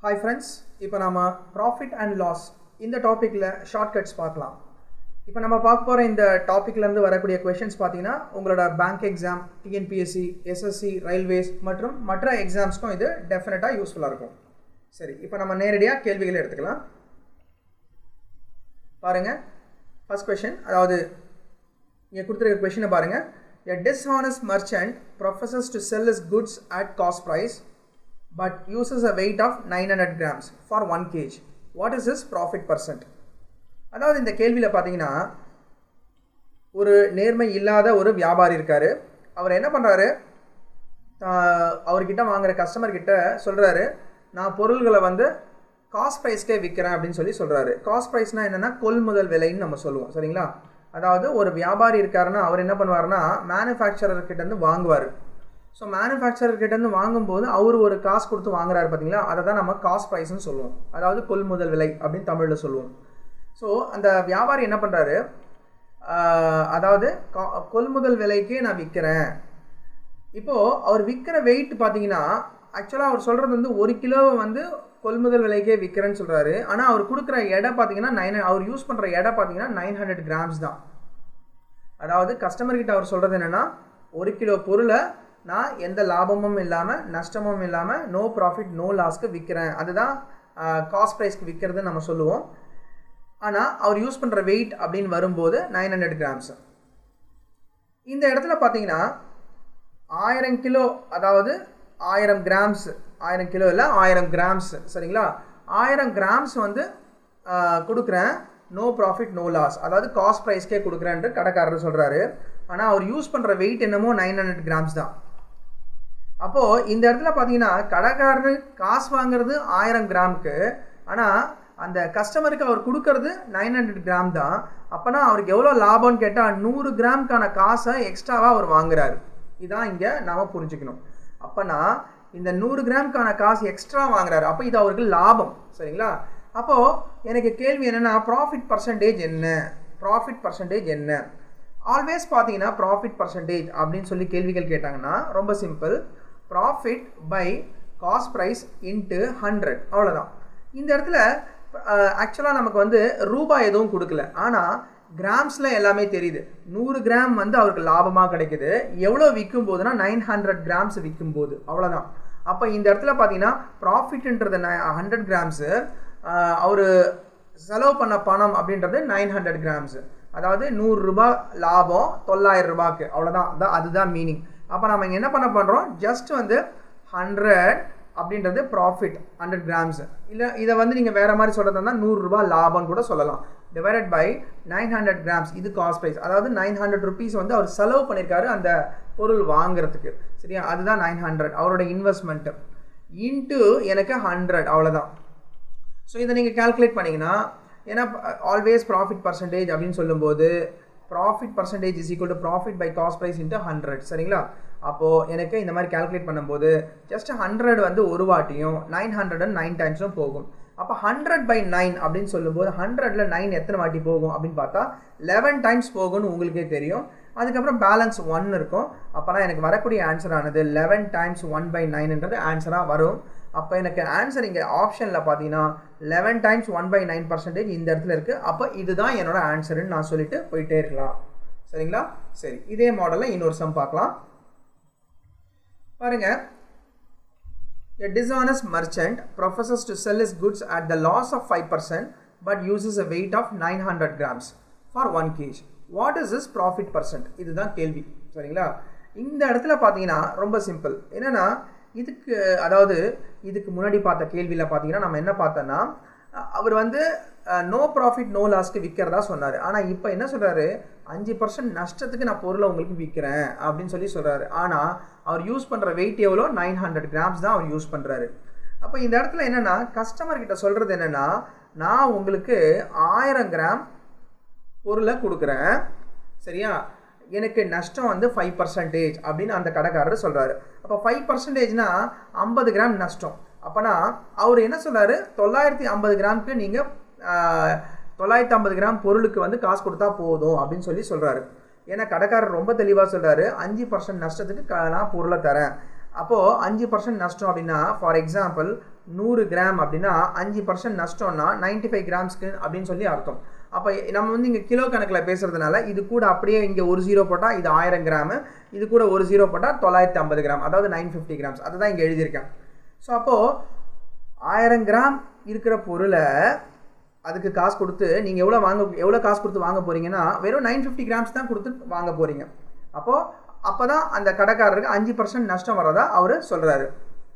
Hi friends இப்போ நம்ம profit and loss இந்த டாப்பிக்கில் ஷார்ட்கட்ஸ் பார்க்கலாம் இப்போ நம்ம பார்க்க போகிற இந்த டாப்பிக்லேருந்து வரக்கூடிய கொஷின்ஸ் பார்த்தீங்கன்னா உங்களோட bank exam TNPSC SSC railways மற்றும் மற்ற எக்ஸாம்ஸ்க்கும் இது டெஃபினட்டாக யூஸ்ஃபுல்லாக இருக்கும் சரி இப்போ நம்ம நேரடியாக கேள்விகளை எடுத்துக்கலாம் பாருங்கள் ஃபர்ஸ்ட் கொஷின் அதாவது இங்கே கொடுத்துருக்க கொஷினை பாருங்கள் எ dishonest merchant professes to sell his goods at cost price but uses a weight of 900 grams for 1 kg. What is his profit percent? அதாவது இந்த கேள்வியில் பார்த்தீங்கன்னா ஒரு நேர்மை இல்லாத ஒரு வியாபாரி இருக்கார் அவர் என்ன பண்ணுறாரு அவர்கிட்ட வாங்குற கஸ்டமர் கிட்ட சொல்கிறாரு நான் பொருள்களை வந்து காஸ்ட் ப்ரைஸ்க்கே விற்கிறேன் அப்படின்னு சொல்லி சொல்கிறாரு காஸ்ட் ப்ரைஸ்னால் என்னென்னா கொள்முதல் விலைன்னு நம்ம சொல்லுவோம் சரிங்களா அதாவது ஒரு வியாபாரி இருக்காருன்னா அவர் என்ன பண்ணுவார்னா மேனுஃபேக்சரர் கிட்டேருந்து வாங்குவார் ஸோ மேனுஃபேக்சரர் கிட்டேருந்து வாங்கும்போது அவர் ஒரு காசு கொடுத்து வாங்குறாரு பார்த்தீங்களா அதை தான் நம்ம காஸ்ட் ப்ரைஸ்னு சொல்லுவோம் அதாவது கொள்முதல் விலை அப்படின்னு தமிழில் சொல்லுவோம் ஸோ அந்த வியாபாரி என்ன பண்ணுறாரு அதாவது கொள்முதல் விலைக்கே நான் விற்கிறேன் இப்போது அவர் விற்கிற வெயிட் பார்த்தீங்கன்னா ஆக்சுவலாக அவர் சொல்கிறது வந்து ஒரு கிலோவை வந்து கொள்முதல் விலைக்கே விற்கிறேன்னு சொல்கிறாரு ஆனால் அவர் கொடுக்குற எடை பார்த்தீங்கன்னா நைன் அவர் யூஸ் பண்ணுற எடை பார்த்தீங்கன்னா நைன் ஹண்ட்ரட் கிராம்ஸ் தான் அதாவது கஸ்டமர்கிட்ட அவர் சொல்கிறது என்னென்னா ஒரு கிலோ பொருளை நான் எந்த லாபமும் இல்லாமல் நஷ்டமும் இல்லாமல் நோ ப்ராஃபிட் நோ லாஸ்க்கு விற்கிறேன் அதுதான் காஸ்ட் ப்ரைஸ்க்கு விற்கிறது நம்ம சொல்லுவோம் ஆனால் அவர் யூஸ் பண்ணுற வெயிட் அப்படின்னு வரும்போது நைன் ஹண்ட்ரட் கிராம்ஸ் இந்த இடத்துல பார்த்தீங்கன்னா ஆயிரம் கிலோ அதாவது ஆயிரம் கிராம்ஸ் ஆயிரம் கிலோ இல்லை ஆயிரம் கிராம்ஸ் சரிங்களா ஆயிரம் கிராம்ஸ் வந்து கொடுக்குறேன் நோ ப்ராஃபிட் நோ லாஸ் அதாவது காஸ்ட் ப்ரைஸ்க்கே கொடுக்குறேன்ட்டு கடைக்காரர் சொல்கிறாரு ஆனால் அவர் யூஸ் பண்ணுற வெயிட் என்னமோ நைன் ஹண்ட்ரட் கிராம்ஸ் தான் அப்போது இந்த இடத்துல பார்த்தீங்கன்னா கடைக்காரர் காசு வாங்குறது ஆயிரம் கிராமுக்கு ஆனால் அந்த கஸ்டமருக்கு அவர் கொடுக்கறது நைன் ஹண்ட்ரட் கிராம் தான் அப்போனா அவருக்கு எவ்வளோ லாபம்னு கேட்டால் நூறு கிராம்க்கான காசை எக்ஸ்ட்ராவாக அவர் வாங்குறாரு இதான் இங்கே நாம் புரிஞ்சுக்கணும் அப்போனா இந்த நூறு கிராம்க்கான காசு எக்ஸ்ட்ரா வாங்குறாரு அப்போ இது அவருக்கு லாபம் சரிங்களா அப்போது எனக்கு கேள்வி என்னென்னா ப்ராஃபிட் பர்சன்டேஜ் என்ன ப்ராஃபிட் பர்சன்டேஜ் என்ன ஆல்வேஸ் பார்த்தீங்கன்னா ப்ராஃபிட் பர்சன்டேஜ் அப்படின்னு சொல்லி கேள்விகள் கேட்டாங்கன்னா ரொம்ப simple profit by cost price into hundred அவ்வளோதான் இந்த இடத்துல ஆக்சுவலாக நமக்கு வந்து ரூபாய் எதுவும் கொடுக்கல ஆனால் கிராம்ஸில் எல்லாமே தெரியுது நூறு கிராம் வந்து அவருக்கு லாபமாக கிடைக்குது எவ்வளோ விற்கும் போதுனா நைன் ஹண்ட்ரட் கிராம்ஸ் விற்கும் போது அவ்வளோதான் அப்போ இந்த இடத்துல பார்த்தீங்கன்னா ப்ராஃபிட்ன்றது ஹண்ட்ரட் கிராம்ஸு அவர் செலவு பண்ண பணம் அப்படின்றது நைன் ஹண்ட்ரட் கிராம்ஸு அதாவது நூறுரூபா லாபம் தொள்ளாயிரம் ரூபாய்க்கு அவ்வளோதான் அதான் அதுதான் மீனிங் அப்போ நம்ம இங்கே என்ன பண்ண பண்ணுறோம் ஜஸ்ட் வந்து ஹண்ட்ரட் அப்படின்றது ப்ராஃபிட் ஹண்ட்ரட் கிராம்ஸ் இல்லை இதை வந்து நீங்கள் வேறு மாதிரி சொல்கிறதா நூறுரூபா லாபம்னு கூட சொல்லலாம் divided by nine hundred grams இது காஸ்ட் ப்ரைஸ் அதாவது நைன் ஹண்ட்ரட் ருபீஸ் வந்து அவர் செலவு பண்ணியிருக்காரு அந்த பொருள் வாங்குறதுக்கு சரியா அதுதான் நைன் ஹண்ட்ரட் அவரோட இன்வெஸ்ட்மெண்ட்டு இன்ட்டு எனக்கு ஹண்ட்ரட் அவ்வளோதான் ஸோ இதை நீங்கள் கேல்குலேட் பண்ணிங்கன்னா ஏன்னா ஆல்வேஸ் ப்ராஃபிட் பர்சன்டேஜ் அப்படின்னு சொல்லும்போது profit percentage is equal to profit by cost price into hundred சரிங்களா அப்போது எனக்கு இந்த மாதிரி கேல்குலேட் பண்ணும்போது ஜஸ்ட் ஹண்ட்ரட் வந்து ஒரு வாட்டியும் நைன் ஹண்ட்ரட் அண்ட் நைன் டைம்ஸும் போகும் அப்போ ஹண்ட்ரட் பை நைன் அப்படின்னு சொல்லும்போது ஹண்ட்ரடில் நைன் எத்தனை வாட்டி போகும் அப்படின்னு பார்த்தா லெவன் டைம்ஸ் போகும்னு உங்களுக்கே தெரியும் அதுக்கப்புறம் பேலன்ஸ் ஒன் இருக்கும் அப்போனா எனக்கு வரக்கூடிய ஆன்சர் ஆனது லெவன் டைம்ஸ் ஒன் பை நைன்ன்றது ஆன்சராக வரும் அப்போ எனக்கு ஆன்சர் இங்கே ஆப்ஷனில் பார்த்தீங்கன்னா eleven times one by nine percentage இந்த இடத்துல இருக்குது அப்போ இதுதான் என்னோட ஆன்சருன்னு நான் சொல்லிட்டு போயிட்டே இருக்கலாம் சரிங்களா சரி இதே மாடலில் இன்னொரு சம் பார்க்கலாம் பாருங்க A dishonest merchant professes to sell his goods at the loss of 5% but uses a weight of 900 grams for 1 kg. What is this profit percent? இதுதான் கேள்வி சரிங்களா இந்த இடத்துல பார்த்தீங்கன்னா ரொம்ப சிம்பிள் என்னென்னா இதுக்கு அதாவது இதுக்கு முன்னாடி பார்த்த கேள்வியில் பார்த்தீங்கன்னா நம்ம என்ன பார்த்தோன்னா அவர் வந்து நோ ப்ராஃபிட் நோ லாஸ்க்கு விற்கிறதா சொன்னார் ஆனால் இப்போ என்ன சொல்கிறாரு அஞ்சு பர்சன்ட் நஷ்டத்துக்கு நான் பொருளை உங்களுக்கு விற்கிறேன் அப்படின்னு சொல்லி சொல்கிறாரு ஆனால் அவர் யூஸ் பண்ணுற வெயிட் எவ்வளோ நைன் ஹண்ட்ரட் கிராம்ஸ் தான் அவர் யூஸ் பண்ணுறாரு அப்போ இந்த இடத்துல என்னென்னா கஸ்டமர் கிட்ட சொல்கிறது என்னென்னா நான் உங்களுக்கு ஆயிரம் கிராம் பொருளை கொடுக்குறேன் சரியா எனக்கு நஷ்டம் வந்து ஃபைவ் பர்சன்டேஜ் அப்படின்னு அந்த கடைக்காரர் சொல்கிறாரு அப்போ ஃபைவ் பர்சன்டேஜ்னா ஐம்பது கிராம் நஷ்டம் அப்போனா அவர் என்ன சொல்கிறாரு தொள்ளாயிரத்தி ஐம்பது கிராமுக்கு நீங்கள் தொள்ளாயிரத்தி ஐம்பது கிராம் பொருளுக்கு வந்து காசு கொடுத்தா போதும் அப்படின்னு சொல்லி சொல்கிறாரு ஏன்னா கடைக்காரர் ரொம்ப தெளிவாக சொல்கிறாரு அஞ்சு பர்சன்ட் நஷ்டத்துக்கு க நான் பொருளை தரேன் அப்போது அஞ்சு பர்சன்ட் நஷ்டம் அப்படின்னா ஃபார் எக்ஸாம்பிள் நூறு கிராம் அப்படின்னா அஞ்சு பர்சன்ட் நஷ்டம்னா நைன்டி ஃபைவ் கிராம்ஸ்க்கு அப்படின்னு சொல்லி அர்த்தம் அப்போ நம்ம வந்து இங்கே கிலோ கணக்கில் பேசுறதுனால இது கூட அப்படியே இங்கே ஒரு ஜீரோ போட்டால் இது ஆயிரம் கிராமு இது கூட ஒரு ஜீரோ போட்டால் தொள்ளாயிரத்தி ஐம்பது கிராம் அதாவது நைன் ஃபிஃப்டி கிராம்ஸ் அதை தான் இங்கே எழுதியிருக்கேன் ஸோ அப்போது ஆயிரம் கிராம் இருக்கிற பொருளை அதுக்கு காசு கொடுத்து நீங்கள் எவ்வளோ வாங்க எவ்வளோ காசு கொடுத்து வாங்க போகிறீங்கன்னா வெறும் நைன் ஃபிஃப்டி கிராம்ஸ் தான் கொடுத்து வாங்க போகிறீங்க அப்போது அப்போ தான் அந்த கடைக்காரருக்கு அஞ்சு பர்சன்ட் நஷ்டம் வரதா அவர் சொல்கிறாரு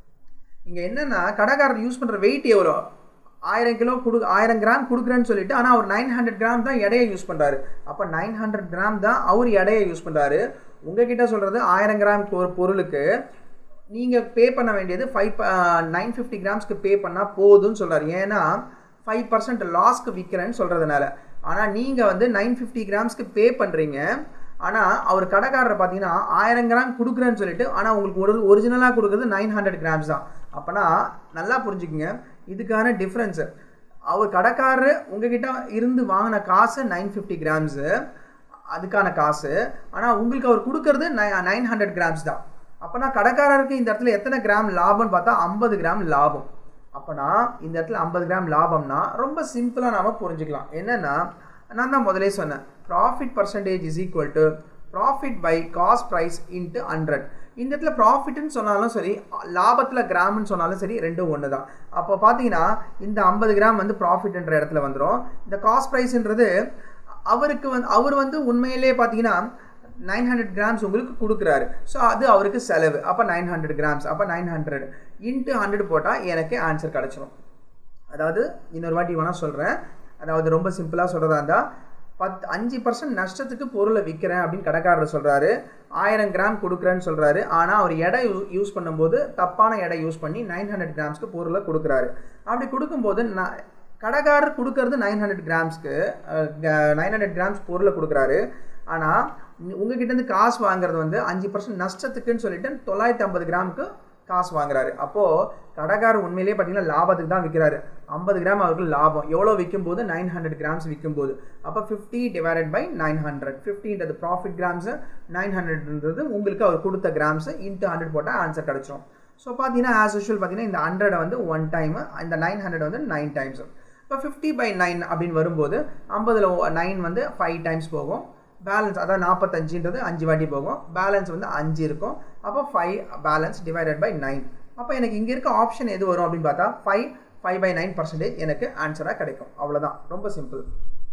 இங்கே என்னென்னா கடைக்காரர் யூஸ் பண்ணுற வெயிட் எவ்வளோ ஆயிரம் கிலோ கொடு ஆயிரம் கிராம் கொடுக்குறேன்னு சொல்லிட்டு ஆனால் அவர் நைன் ஹண்ட்ரட் கிராம் தான் எடையை யூஸ் பண்ணுறாரு அப்போ நைன் ஹண்ட்ரட் கிராம் தான் அவர் எடையை யூஸ் பண்ணுறாரு உங்ககிட்ட சொல்கிறது ஆயிரம் கிராம் பொ- பொருளுக்கு நீங்கள் பே பண்ண வேண்டியது ஃபைவ் நைன் ஃபிஃப்டி கிராம்ஸ்க்கு பே பண்ணால் போதும்னு சொல்கிறாரு ஏன்னா ஃபைவ் பர்சன்ட் லாஸ்க்கு விற்கிறேன்னு சொல்கிறதுனால ஆனால் நீங்கள் வந்து நைன் ஃபிஃப்டி கிராம்ஸ்க்கு பே பண்ணுறீங்க ஆனால் அவர் கடைக்காரர் பார்த்தீங்கன்னா ஆயிரம் கிராம் கொடுக்குறேன்னு சொல்லிட்டு ஆனால் உங்களுக்கு ஒரு ஒரிஜினலாக கொடுக்குறது நைன் ஹண்ட்ரட் கிராம்ஸ் தான் அப்போனா நல்லா புரிஞ்சுக்குங்க இதுக்கான டிஃப்ரென்ஸு அவர் கடைக்காரர் உங்ககிட்ட இருந்து வாங்கின காசு நைன் ஃபிஃப்டி கிராம்ஸு அதுக்கான காசு ஆனால் உங்களுக்கு அவர் கொடுக்கறது நைன் ஹண்ட்ரட் கிராம்ஸ் தான் அப்போனா கடைக்காரருக்கு இந்த இடத்துல எத்தனை கிராம் லாபம்னு பார்த்தா ஐம்பது கிராம் லாபம் அப்போனா இந்த இடத்துல ஐம்பது கிராம் லாபம்னா ரொம்ப சிம்பிளாக நாம புரிஞ்சுக்கலாம் என்னன்னா நான் தான் முதலே சொன்னேன் profit percentage is equal to profit by cost price into hundred இந்த இடத்துல ப்ராஃபிட்னு சொன்னாலும் சரி லாபத்தில் கிராம்னு சொன்னாலும் சரி ரெண்டும் ஒன்று தான் அப்போ பார்த்தீங்கன்னா இந்த ஐம்பது கிராம் வந்து ப்ராஃபிட்ன்ற இடத்துல வந்துடும் இந்த காஸ்ட் ப்ரைஸ்ன்றது அவருக்கு வந்து அவர் வந்து உண்மையிலே பார்த்தீங்கன்னா நைன் ஹண்ட்ரட் கிராம்ஸ் உங்களுக்கு கொடுக்குறாரு ஸோ அது அவருக்கு செலவு அப்போ நைன் ஹண்ட்ரட் கிராம்ஸ் அப்போ நைன் ஹண்ட்ரட் இன்ட்டு ஹண்ட்ரட் போட்டால் எனக்கு ஆன்சர் கிடச்சிரும் அதாவது இன்னொரு வாட்டி வேணால் சொல்கிறேன் அதாவது ரொம்ப சிம்பிளாக சொல்கிறதா இருந்தால் பத் அஞ்சு பர்சன்ட் நஷ்டத்துக்கு பொருளை விற்கிறேன் அப்படின்னு கடைக்காரர் சொல்கிறாரு ஆயிரம் கிராம் கொடுக்குறேன்னு சொல்கிறாரு ஆனால் அவர் எடை யூஸ் பண்ணும்போது தப்பான எடை யூஸ் பண்ணி நைன் ஹண்ட்ரட் கிராம்ஸ்க்கு பொருளை கொடுக்குறாரு அப்படி கொடுக்கும்போது நான் கடைக்காரர் கொடுக்கறது நைன் ஹண்ட்ரட் கிராம்ஸ்க்கு நைன் ஹண்ட்ரட் கிராம்ஸ் பொருளை கொடுக்குறாரு ஆனால் உங்ககிட்ட இருந்து காசு வாங்குறது வந்து அஞ்சு பர்சன்ட் நஷ்டத்துக்குன்னு சொல்லிட்டு தொள்ளாயிரத்தி ஐம்பது கிராமுக்கு காசு வாங்குறாரு அப்போது கடைக்காரர் உண்மையிலேயே பார்த்தீங்கன்னா லாபத்துக்கு தான் விற்கிறாரு ஐம்பது கிராம் அவருக்கு லாபம் எவ்வளோ விற்கும் போது நைன் ஹண்ட்ரட் கிராம்ஸ் விற்கும் போது அப்போ fifty divided by nine hundred ஃபிஃப்டின்றது ப்ராஃபிட் கிராம்ஸு நைன் ஹண்ட்ரட்ன்றது உங்களுக்கு அவர் கொடுத்த கிராம்ஸு இன்ட்டு ஹண்ட்ரட் போட்டால் ஆன்சர் கிடச்சிரும் ஸோ பார்த்தீங்கன்னா ஆஸ் யூஷுவல் பார்த்தீங்கன்னா இந்த ஹண்ட்ரடை வந்து ஒன் டைம் இந்த நைன் ஹண்ட்ரட் வந்து நைன் டைம்ஸ் இப்போ ஃபிஃப்டி பை நைன் அப்படின்னு வரும்போது ஐம்பதில் நைன் வந்து ஃபைவ் டைம்ஸ் போகும் பேலன்ஸ் அதாவது நாற்பத்தஞ்சுன்றது அஞ்சு வாட்டி போகும் பேலன்ஸ் வந்து அஞ்சு இருக்கும் அப்போ five balance divided by nine அப்போ எனக்கு இங்கே இருக்க ஆப்ஷன் எது வரும் அப்படின்னு பார்த்தா five five by nine percentage எனக்கு ஆன்சராக கிடைக்கும் அவ்வளோதான் ரொம்ப சிம்பிள்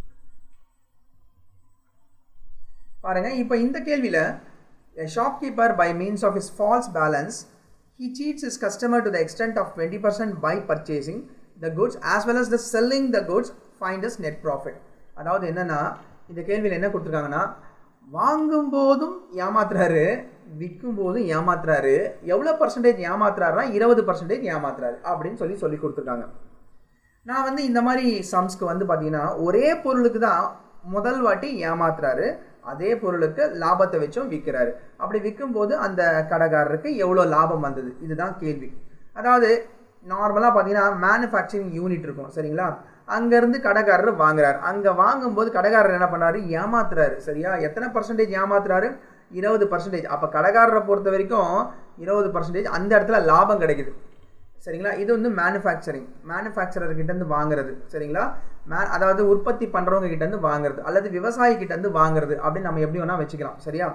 பாருங்க இப்போ இந்த கேள்வியில் shopkeeper by means of his false balance he cheats his customer to the extent of 20% by purchasing the goods as well as the selling the goods find his net profit அதாவது என்னன்னா இந்த கேள்வியில் என்ன கொடுத்துருக்காங்கன்னா வாங்கும் போதும் ஏமாத்துறாரு விற்கும் போதும் ஏமாத்துறாரு எவ்வளோ பர்சன்டேஜ் ஏமாத்துறாருன்னா இருபது பர்சன்டேஜ் ஏமாத்துறாரு அப்படின்னு சொல்லி சொல்லி கொடுத்துருக்காங்க நான் வந்து இந்த மாதிரி சம்ஸ்க்கு வந்து பார்த்தீங்கன்னா ஒரே பொருளுக்கு தான் முதல் வாட்டி ஏமாத்துறாரு அதே பொருளுக்கு லாபத்தை வச்சும் விற்கிறாரு அப்படி விற்கும்போது அந்த கடைக்காரருக்கு எவ்வளோ லாபம் வந்தது இதுதான் கேள்வி அதாவது நார்மலாக பார்த்தீங்கன்னா மேனுஃபேக்சரிங் யூனிட் இருக்கும் சரிங்களா அங்கேருந்து கடைக்காரர் வாங்குறாரு அங்கே வாங்கும்போது கடைக்காரர் என்ன பண்ணாரு ஏமாத்துறாரு சரியா எத்தனை பர்சன்டேஜ் ஏமாத்துறாரு இருபது பர்சன்டேஜ் அப்போ கடைக்காரரை பொறுத்த வரைக்கும் இருபது பர்சன்டேஜ் அந்த இடத்துல லாபம் கிடைக்குது சரிங்களா இது வந்து மேனுஃபேக்சரிங் மேனுஃபேக்சரர் கிட்டேருந்து வாங்குறது சரிங்களா மே அதாவது உற்பத்தி பண்ணுறவங்க கிட்டேருந்து வாங்குறது அல்லது விவசாயி கிட்டேருந்து வாங்குறது அப்படின்னு நம்ம எப்படி வேணால் வச்சுக்கலாம் சரியா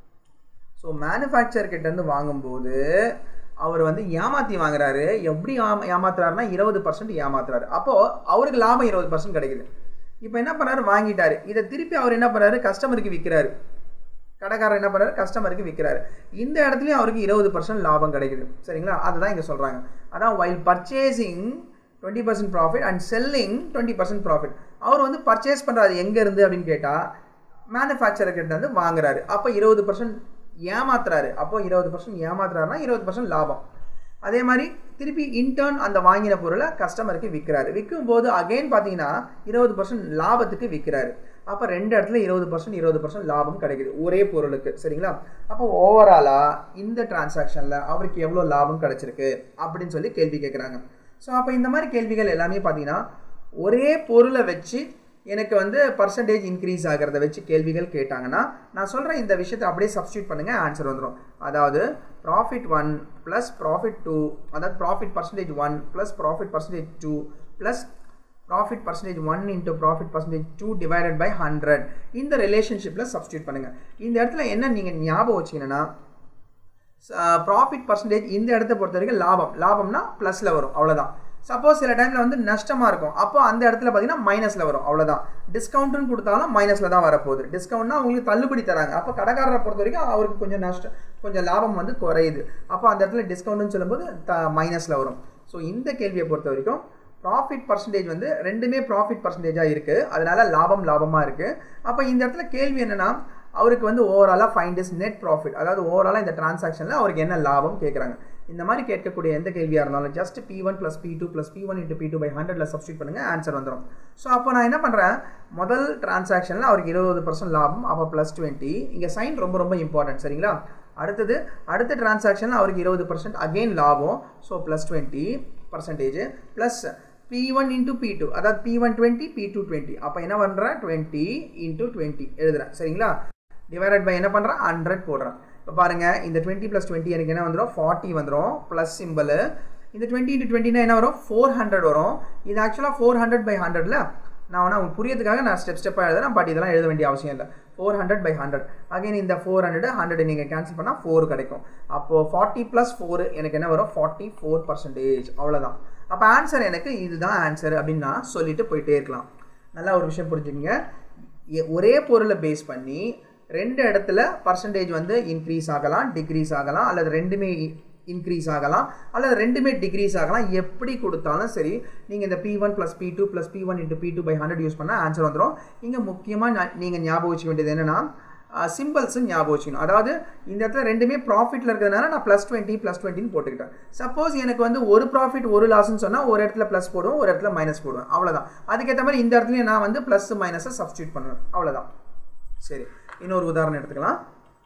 ஸோ மேனுஃபேக்சர் கிட்டேருந்து வாங்கும்போது அவர் வந்து ஏமாற்றி வாங்குறாரு எப்படி ஏமா ஏமாத்துறாருன்னா இருபது பர்சன்ட் ஏமாத்துறாரு அப்போது அவருக்கு லாபம் இருபது பர்சன்ட் கிடைக்குது இப்போ என்ன பண்ணாரு வாங்கிட்டாரு இதை திருப்பி அவர் என்ன பண்ணாரு கஸ்டமருக்கு விற்கிறாரு கடைக்காரர் என்ன பண்ணுறாரு கஸ்டமருக்கு விற்கிறாரு இந்த இடத்துலையும் அவருக்கு இருபது பர்சன்ட் லாபம் கிடைக்குது சரிங்களா அதுதான் இங்கே சொல்கிறாங்க அதான் while purchasing twenty percent profit and selling twenty percent profit அவர் வந்து பர்ச்சேஸ் பண்ணுறாரு எங்கேருந்து அப்படின்னு கேட்டால் மேனுஃபேக்சரர் கிட்ட இருந்து வாங்குறாரு அப்போ இருபது பர்சன்ட் ஏமாத்துறாரு அப்போ இருபது பர்சன்ட் ஏமாத்துறாருன்னா இருபது பர்சன்ட் லாபம் அதே மாதிரி திருப்பி இன்டர்ன் அந்த வாங்கின பொருளை கஸ்டமருக்கு விற்கிறாரு விற்கும் போது அகைன் பார்த்தீங்கன்னா இருபது பர்சன்ட் லாபத்துக்கு விற்கிறாரு அப்போ ரெண்டு இடத்துல இருபது பர்சன்ட் இருபது பர்சன்ட் லாபம் கிடைக்குது ஒரே பொருளுக்கு சரிங்களா அப்போ ஓவராலாக இந்த டிரான்சாக்ஷனில் அவருக்கு எவ்வளோ லாபம் கிடைச்சிருக்கு அப்படின்னு சொல்லி கேள்வி கேட்குறாங்க ஸோ அப்போ இந்த மாதிரி கேள்விகள் எல்லாமே பார்த்தீங்கன்னா ஒரே பொருளை வச்சு எனக்கு வந்து பர்சன்டேஜ் இன்க்ரீஸ் ஆகிறத வச்சு கேள்விகள் கேட்டாங்கன்னா நான் சொல்கிற இந்த விஷயத்தை அப்படியே சப்ஸ்டியூட் பண்ணுங்கள் ஆன்சர் வந்துடும் அதாவது profit one plus profit two அதாவது profit percentage one plus profit percentage two plus profit percentage one into profit percentage two divided by hundred இந்த ரிலேஷன்ஷிப்பில் சப்ஸ்டியூட் பண்ணுங்கள் இந்த இடத்துல என்ன நீங்கள் ஞாபகம் வச்சிங்கன்னா ப்ராஃபிட் பர்சன்டேஜ் இந்த இடத்த பொறுத்த வரைக்கும் லாபம் லாபம்னா ப்ளஸில் வரும் அவ்வளோதான் சப்போஸ் சில டைமில் வந்து நஷ்டமாக இருக்கும் அப்போ அந்த இடத்துல பார்த்தீங்கன்னா மைனஸில் வரும் அவ்வளோதான் டிஸ்கவுண்ட்டுன்னு கொடுத்தாலும் மைனஸில் தான் வரப்போகுது டிஸ்கவுண்ட்னா உங்களுக்கு தள்ளுபடி தராங்க அப்போ கடைக்காரரை பொறுத்த வரைக்கும் அவருக்கு கொஞ்சம் நஷ்டம் கொஞ்சம் லாபம் வந்து குறையுது அப்போ அந்த இடத்துல டிஸ்கவுண்ட்னு சொல்லும்போது த மைனஸில் வரும் ஸோ இந்த கேள்வியை பொறுத்த வரைக்கும் ப்ராஃபிட் பர்சன்டேஜ் வந்து ரெண்டுமே ப்ராஃபிட் பர்சன்டேஜாக இருக்குது அதனால லாபம் லாபமாக இருக்குது அப்போ இந்த இடத்துல கேள்வி என்னென்னா அவருக்கு வந்து ஓவராலாக ஃபைண்ட் இஸ் நெட் ப்ராஃபிட் அதாவது ஓவராலாக இந்த டிரான்சாக்ஷனில் அவருக்கு என்ன லாபம் கேட்குறாங்க இந்த மாதிரி கேட்கக்கூடிய எந்த கேள்வியாக இருந்தாலும் just P one plus P two plus P one into P two by ஹண்ட்ரட்ல சப்ஸ்டியூட் பண்ணுங்கள் ஆன்சர் வந்துடும் ஸோ அப்போ நான் என்ன பண்ணுறேன் முதல் டிரான்சாக்ஷனில் அவருக்கு இருபது பர்சன்ட் லாபம் அப்போ ப்ளஸ் டுவெண்ட்டி இங்கே சைன் ரொம்ப ரொம்ப இம்பார்ட்டன்ட் சரிங்களா அடுத்தது அடுத்த டிரான்சாக்ஷனில் அவருக்கு இருபது பர்சன்ட் அகெயின் லாபம் so plus twenty percentage plus P one into P two அதாவது P one twenty P two twenty அப்போ என்ன பண்ணுறேன் டுவெண்ட்டி இன்ட்டு டுவெண்ட்டி எழுதுறேன் சரிங்களா டிவைடட் பை என்ன பண்ணுறேன் ஹண்ட்ரட் போடுறேன் இப்போ பாருங்கள் இந்த டுவெண்ட்டி ப்ளஸ் டுவெண்ட்டி எனக்கு என்ன வந்துடும் ஃபார்ட்டி வந்துடும் ப்ளஸ் சிம்பிள் இந்த டுவெண்ட்டி இன்ட்டு டுவெண்ட்டினா என்ன வரும் ஃபோர் ஹண்ட்ரட் வரும் இது ஆக்சுவலாக ஃபோர் ஹண்ட்ரட் பை ஹண்ட்ரட்ல நான் வேணா உங்களுக்கு புரியதுக்காக நான் ஸ்டெப் ஸ்டெப்பாக எழுதுறேன் பட் இதெல்லாம் எழுத வேண்டிய அவசியம் இல்லை four hundred by hundred again இந்த ஃபோர் ஹண்ட்ரட் ஹண்ட்ரட் நீங்கள் கேன்சல் பண்ணால் ஃபோர் கிடைக்கும் அப்போது ஃபார்ட்டி ப்ளஸ் ஃபோர் எனக்கு என்ன வரும் ஃபார்ட்டி ஃபோர் பர்சன்டேஜ் அவ்வளோதான் அப்போ ஆன்சர் எனக்கு இதுதான் ஆன்சர் அப்படின்னு நான் சொல்லிட்டு போயிட்டே இருக்கலாம் நல்லா ஒரு விஷயம் புரிஞ்சுக்கங்க ஒரே பொருளை பேஸ் பண்ணி ரெண்டு இடத்துல பர்சன்டேஜ் வந்து இன்க்ரீஸ் ஆகலாம் டிக்ரீஸ் ஆகலாம் அல்லது ரெண்டுமே இன்க்ரீஸ் ஆகலாம் அல்லது ரெண்டுமே டிக்ரீஸ் ஆகலாம் எப்படி கொடுத்தாலும் சரி நீங்கள் இந்த P one plus P two plus P one into P two by hundred use பண்ணால் ஆன்சர் வந்துடும் இங்கே முக்கியமாக நீங்கள் ஞாபகம் வச்சுக்க வேண்டியது என்னென்னா சிம்பிள்ஸும் ஞாபகம் வச்சுக்கணும் அதாவது இந்த இடத்துல ரெண்டுமே ப்ராஃபிட்டில் இருக்கிறதுனால நான் ப்ளஸ் டுவெண்ட்டி ப்ளஸ் டுவெண்ட்டின்னு போட்டுக்கிட்டேன் சப்போஸ் எனக்கு வந்து ஒரு ப்ராஃபிட் ஒரு லாஸ்ன்னு சொன்னால் ஒரு இடத்துல ப்ளஸ் போடுவோம் ஒரு இடத்துல மைனஸ் போடுவேன் அவ்வளோதான் அதுக்கேற்ற மாதிரி இந்த இடத்துலையும் நான் வந்து ப்ளஸ் மைனஸை சப்ஸ்டியூட் பண்ணுவேன் அவ்வளோதான் சரி இன்னொரு உதாரணம் எடுத்துக்கலாம்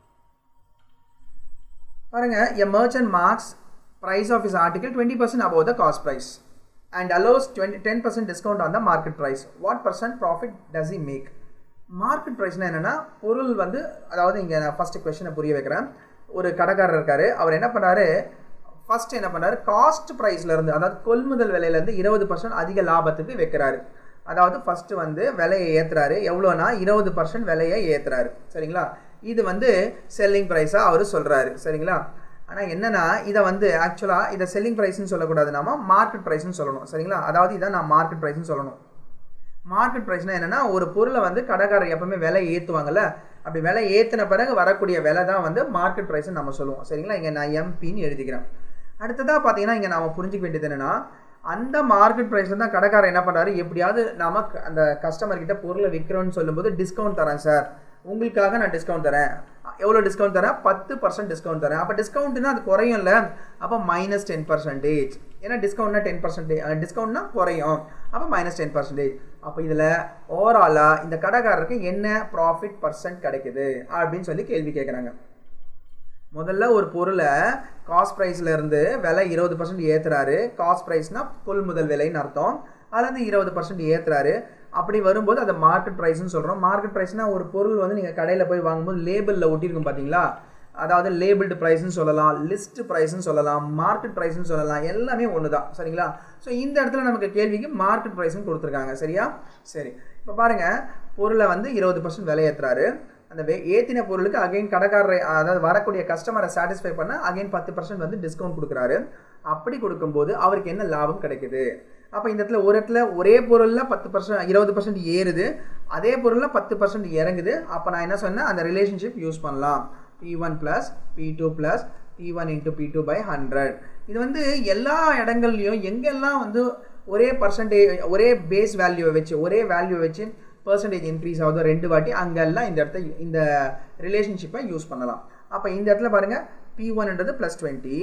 பாருங்க a merchant marks price of his article 20% above the cost price and allows 20, 10% discount on the market price. What percent profit does he make? Market ப்ரைஸ்னா என்னென்னா பொருள் வந்து அதாவது இங்கே நான் ஃபஸ்ட்டு கொஷனை புரிய வைக்கிறேன் ஒரு கடைக்காரர் இருக்கார் அவர் என்ன பண்ணாரு ஃபர்ஸ்ட் என்ன பண்ணாரு காஸ்ட் ப்ரைஸ்லேருந்து அதாவது கொள்முதல் விலையிலேருந்து இருபது பர்சன்ட் அதிக லாபத்துக்கு வைக்கிறாரு அதாவது ஃபஸ்ட்டு வந்து விலையை ஏற்றுறாரு எவ்வளோனா இருபது பர்சன்ட் விலையை ஏற்றுறாரு சரிங்களா இது வந்து செல்லிங் ப்ரைஸாக அவர் சொல்கிறாரு சரிங்களா ஆனால் என்னென்னா இதை வந்து ஆக்சுவலாக இதை செல்லிங் ப்ரைஸ்னு சொல்லக்கூடாது நாம மார்க்கெட் ப்ரைஸ்னு சொல்லணும் சரிங்களா அதாவது இதை நான் மார்க்கெட் ப்ரைஸ்னு சொல்லணும் மார்க்கெட் ப்ரைஸ்னால் என்னென்னா ஒரு பொருளை வந்து கடைக்காரர் எப்பவுமே விலை ஏற்றுவாங்கல்ல அப்படி விலை ஏற்றின பிறகு வரக்கூடிய விலை தான் வந்து மார்க்கெட் ப்ரைஸ்னு நம்ம சொல்லுவோம் சரிங்களா இங்கே நான் எம்பின்னு எழுதிக்கிறேன் அடுத்ததாக பார்த்தீங்கன்னா இங்கே நாம் புரிஞ்சுக்க வேண்டியது என்னென்னா அந்த மார்க்கெட் ப்ரைஸில் தான் கடைக்காரர் என்ன பண்ணுறாரு எப்படியாவது நாம அந்த கஸ்டமர்கிட்ட பொருளை விற்கிறோன்னு சொல்லும்போது டிஸ்கவுண்ட் தரேன் சார் உங்களுக்காக நான் டிஸ்கவுண்ட் தரேன் எவ்வளோ டிஸ்கவுண்ட் தரேன் பத்து பர்சன்ட் டிஸ்கவுண்ட் தரேன் அப்போ டிஸ்கவுண்ட்னா அது குறையும்ல அப்போ மைனஸ் டென் பர்சன்டேஜ் ஏன்னா டிஸ்கவுண்ட்னா டென் பர்சன்டேஜ் டிஸ்கவுண்ட்னா குறையும் அப்போ மைனஸ் டென் பர்சன்டேஜ் அப்போ இதில் ஓவராலாக இந்த கடைக்காரருக்கு என்ன ப்ராஃபிட் பர்சன்ட் கிடைக்குது அப்படின்னு சொல்லி கேள்வி கேட்குறாங்க முதல்ல ஒரு பொருளை காஸ்ட் ப்ரைஸில் இருந்து விலை இருபது பர்சன்ட் ஏற்றுறாரு காஸ்ட் ப்ரைஸ்னால் கொள்முதல் விலைன்னு அர்த்தம் அதுலேருந்து இருபது பர்சன்ட் ஏற்றுறாரு அப்படி வரும்போது அதை மார்க்கெட் ப்ரைஸ்னு சொல்கிறோம் மார்க்கெட் ப்ரைஸ்னால் ஒரு பொருள் வந்து நீங்கள் கடையில் போய் வாங்கும்போது லேபிளில் ஒட்டியிருக்கும் பார்த்தீங்களா அதாவது லேபிள்டு ப்ரைஸ்னு சொல்லலாம் லிஸ்ட் ப்ரைஸ்னு சொல்லலாம் மார்க்கெட் ப்ரைஸ்னு சொல்லலாம் எல்லாமே ஒன்று தான் சரிங்களா ஸோ இந்த இடத்துல நமக்கு கேள்விக்கு மார்க்கெட் ப்ரைஸ்னு கொடுத்துருக்காங்க சரியா சரி இப்போ பாருங்கள் பொருளை வந்து இருபது பர்சன்ட் விலை ஏற்றுறாரு அந்த வே ஏற்றின பொருளுக்கு அகைன் கடைக்காரரை அதாவது வரக்கூடிய கஸ்டமரை சாட்டிஸ்ஃபை பண்ண அகைன் பத்து பர்சன்ட் வந்து டிஸ்கவுண்ட் கொடுக்குறாரு அப்படி கொடுக்கும்போது அவருக்கு என்ன லாபம் கிடைக்குது அப்போ இந்த இடத்துல ஒரு இடத்துல ஒரே பொருளில் பத்து பர்சன்ட் இருபது பர்சன்ட் ஏறுது அதே பொருளில் பத்து பர்சன்ட் இறங்குது அப்போ நான் என்ன சொன்னேன் அந்த ரிலேஷன்ஷிப் யூஸ் பண்ணலாம் P one plus P two plus P one into P two by hundred இது வந்து எல்லா இடங்கள்லையும் எங்கெல்லாம் வந்து ஒரே பர்சன்டேஜ் ஒரே பேஸ் வேல்யூவை வச்சு ஒரே வேல்யூவை வச்சு பர்சன்டேஜ் இன்க்ரீஸ் ஆகுதோ ரெண்டு வாட்டி அங்கெல்லாம் இந்த இடத்த இந்த ரிலேஷன்ஷிப்பை யூஸ் பண்ணலாம் அப்போ இந்த இடத்துல பாருங்கள் பி ஒன்ன்றது ப்ளஸ் டுவெண்ட்டி